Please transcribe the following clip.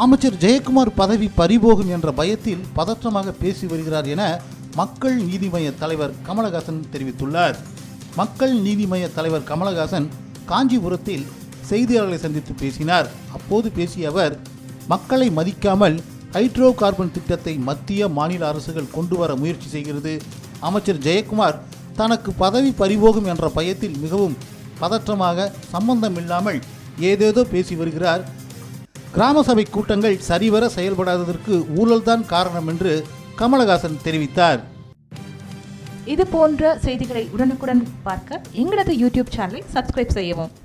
அமைச்சர் ஜெயக்குமார் பதவி பறிபோகும் என்ற பயத்தில் பதற்றமாக பேசி வருகிறார் என மக்கள் நீதி மய்ய தலைவர் கமலஹாசன் தெரிவித்துள்ளார் மக்கள் நீதி மய்ய தலைவர் கமலஹாசன் காஞ்சிபுரத்தில் செய்தியாளர்களை சந்தித்து பேசினார் அப்போது பேசிய அவர் மக்களை மதிக்காமல் ஹைட்ரோ கார்பன் திட்டத்தை மத்திய மாநில அரசுகள் கொண்டு வர முயற்சி செய்கிறது அமைச்சர் ஜெயக்குமார் தனக்கு பதவி பறிபோகும் என்ற பயத்தில் மிகவும் பதற்றமாக சம்பந்தமில்லாமல் ஏதேதோ பேசி வருகிறார் கிராம சபை கூட்டங்கள் சரிவர செயல்படாததற்கு ஊழல்தான் காரணம் என்று கமலஹாசன் தெரிவித்தார் இது போன்ற செய்திகளை உடனுக்குடன் பார்க்க எங்களது யூடியூப் சேனலை சப்ஸ்கிரைப் செய்யவும்